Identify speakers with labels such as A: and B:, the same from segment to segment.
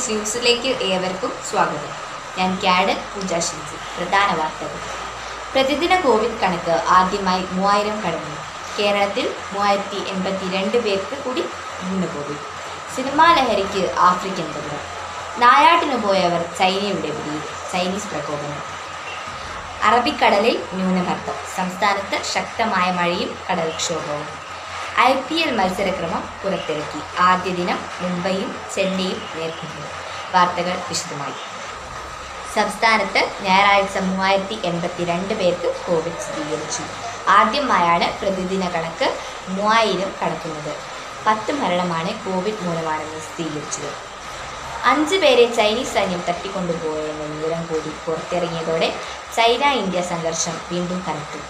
A: ന്യൂസിലേക്ക് ഏവർക്കും സ്വാഗതം ഞാൻ ക്യാഡൻ പൂജ ഷിൻസി പ്രധാന വാർത്തകൾ പ്രതിദിന കോവിഡ് കണക്ക് ആദ്യമായി മൂവായിരം കടന്നു കേരളത്തിൽ മൂവായിരത്തി എൺപത്തി രണ്ട് പേർക്ക് കൂടി ഇന്ന് കോവിഡ് സിനിമാ ലഹരിക്ക് ആഫ്രിക്കൻ ബദൽ നായാട്ടിനു പോയവർ ചൈനയുടെ പിടിയിൽ ചൈനീസ് പ്രകോപനം അറബിക്കടലിൽ ന്യൂനമർദ്ദം സംസ്ഥാനത്ത് ശക്തമായ മഴയും കടൽക്ഷോഭവും ഐ പി എൽ മത്സരക്രമം പുറത്തിറക്കി ആദ്യ ദിനം മുംബൈയും ചെന്നൈയും നേർക്കുന്നു വാർത്തകൾ വിശദമായി സംസ്ഥാനത്ത് ഞായറാഴ്ച മൂവായിരത്തി എൺപത്തി രണ്ട് പേർക്ക് കോവിഡ് സ്ഥിരീകരിച്ചു ആദ്യമായാണ് പ്രതിദിന കണക്ക് മൂവായിരം കടക്കുന്നത് പത്ത് മരണമാണ് കോവിഡ് മൂലമാണെന്ന് സ്ഥിരീകരിച്ചത് അഞ്ച് പേരെ ചൈനീസ് സൈന്യം തട്ടിക്കൊണ്ടുപോയെന്ന വിവരം കൂടി പുറത്തിറങ്ങിയതോടെ ചൈന ഇന്ത്യ സംഘർഷം വീണ്ടും കനത്തു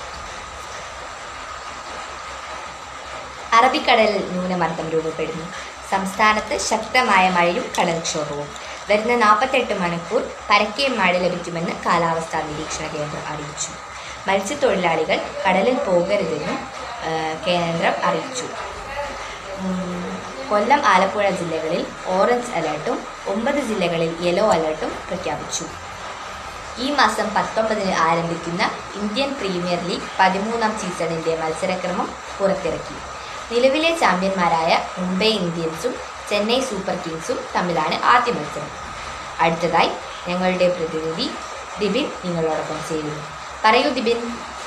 A: അറബിക്കടലിൽ ന്യൂനമർദ്ദം രൂപപ്പെടുന്നു സംസ്ഥാനത്ത് ശക്തമായ മഴയും കടൽക്ഷോഭവും വരുന്ന നാൽപ്പത്തെട്ട് മണിക്കൂർ പരക്കെ മഴ ലഭിക്കുമെന്ന് കാലാവസ്ഥാ നിരീക്ഷണ കേന്ദ്രം അറിയിച്ചു മത്സ്യത്തൊഴിലാളികൾ കടലിൽ പോകരുതെന്നും ആ, കേന്ദ്രം അറിയിച്ചു ഉം, കൊല്ലം ആലപ്പുഴ ജില്ലകളിൽ ഓറഞ്ച് അലർട്ടും ഒമ്പത് ജില്ലകളിൽ യെല്ലോ അലർട്ടും പ്രഖ്യാപിച്ചു ഈ മാസം പത്തൊമ്പതിന് ആരംഭിക്കുന്ന ഇന്ത്യൻ പ്രീമിയർ ലീഗ് പതിമൂന്നാം സീസണിന്റെ മത്സരക്രമം പുറത്തിറക്കി നിലവിലെ ചാമ്പ്യന്മാരായ മുംബൈ ഇന്ത്യൻസും ചെന്നൈ സൂപ്പർ കിങ്സും തമ്മിലാണ് ആദ്യ മത്സരം അടുത്തതായി ഞങ്ങളുടെ പ്രതിനിധി ദിബിൻ നിങ്ങളോടൊപ്പം ചേരുന്നു പറയൂ ദിബിൻ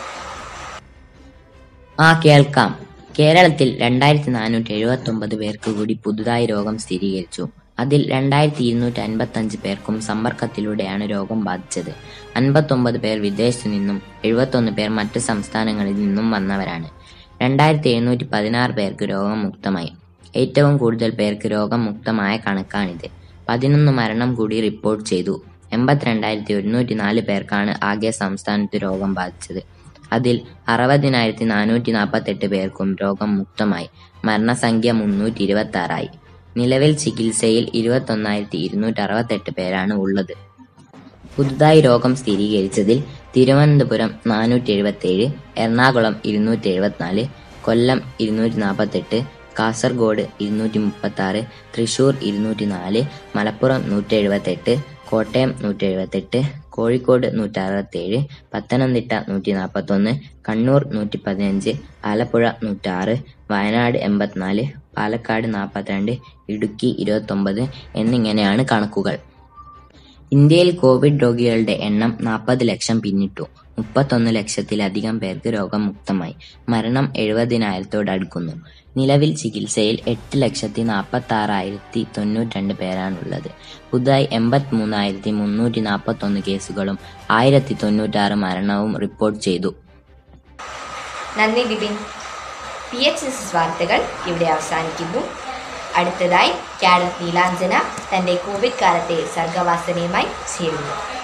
B: ആ കേൾക്കാം കേരളത്തിൽ രണ്ടായിരത്തി നാനൂറ്റി എഴുപത്തി ഒമ്പത് പേർക്ക് കൂടി പുതുതായി രോഗം സ്ഥിരീകരിച്ചു അതിൽ രണ്ടായിരത്തി ഇരുന്നൂറ്റി അൻപത്തി അഞ്ച് പേർക്കും സമ്പർക്കത്തിലൂടെയാണ് രോഗം ബാധിച്ചത് അൻപത്തൊമ്പത് പേർ വിദേശത്തു നിന്നും എഴുപത്തൊന്ന് പേർ മറ്റ് സംസ്ഥാനങ്ങളിൽ നിന്നും വന്നവരാണ് രണ്ടായിരത്തി എഴുന്നൂറ്റി പതിനാറ് പേർക്ക് രോഗം മുക്തമായി ഏറ്റവും കൂടുതൽ പേർക്ക് രോഗം മുക്തമായ കണക്കാണിത് പതിനൊന്ന് മരണം കൂടി റിപ്പോർട്ട് ചെയ്തു എൺപത്തിരണ്ടായിരത്തി ഒരുന്നൂറ്റി നാല് പേർക്കാണ് ആകെ സംസ്ഥാനത്ത് രോഗം ബാധിച്ചത് അതിൽ അറുപതിനായിരത്തി നാനൂറ്റി നാൽപ്പത്തെട്ട് പേർക്കും രോഗം മുക്തമായി മരണസംഖ്യ മുന്നൂറ്റി ഇരുപത്തി ആറായി നിലവിൽ ചികിത്സയിൽ ഇരുപത്തൊന്നായിരത്തി ഇരുന്നൂറ്റി അറുപത്തെട്ട് പേരാണ് ഉള്ളത് പുതുതായി രോഗം സ്ഥിരീകരിച്ചതിൽ തിരുവനന്തപുരം നാനൂറ്റി എഴുപത്തേഴ് എറണാകുളം ഇരുന്നൂറ്റി എഴുപത്തിനാല് കൊല്ലം ഇരുന്നൂറ്റി നാൽപ്പത്തെട്ട് കാസർഗോഡ് ഇരുന്നൂറ്റി മുപ്പത്തി ആറ് തൃശൂർ ഇരുന്നൂറ്റി നാല് മലപ്പുറം നൂറ്റി എഴുപത്തെട്ട് കോട്ടയം നൂറ്റി എഴുപത്തെട്ട് കോഴിക്കോട് നൂറ്റി അറുപത്തേഴ് പത്തനംതിട്ട നൂറ്റി നാൽപ്പത്തൊന്ന് കണ്ണൂർ നൂറ്റി പതിനഞ്ച് ആലപ്പുഴ നൂറ്റാറ് വയനാട് എൺപത്തിനാല് പാലക്കാട് നാൽപ്പത്തിരണ്ട് ഇടുക്കി ഇരുപത്തൊമ്പത് എന്നിങ്ങനെയാണ് കണക്കുകൾ ഇന്ത്യയിൽ കോവിഡ് രോഗികളുടെ എണ്ണം നാൽപ്പത് ലക്ഷം പിന്നിട്ടു മുപ്പത്തൊന്ന് ലക്ഷത്തിലധികം പേർക്ക് രോഗം മുക്തമായി മരണം എഴുപതിനായിരത്തോടടുക്കുന്നു നിലവിൽ ചികിത്സയിൽ എട്ട് ലക്ഷത്തി നാൽപ്പത്തി ആറായിരത്തി തൊണ്ണൂറ്റി പേരാണുള്ളത് പുതുതായി എൺപത്തി മൂന്നായിരത്തി മുന്നൂറ്റി നാൽപ്പത്തൊന്ന് കേസുകളും ആയിരത്തി തൊണ്ണൂറ്റാറ് മരണവും റിപ്പോർട്ട് ചെയ്തു
A: നന്ദി Dibin P H S S വാർത്തകൾ ഇവിടെ അവസാനിക്കുന്നു അടുത്തതായി ക്യാഡറ്റ് നീലാഞ്ജന തന്റെ കോവിഡ് കാലത്തെ സർഗവാസനയുമായി ചേരുന്നു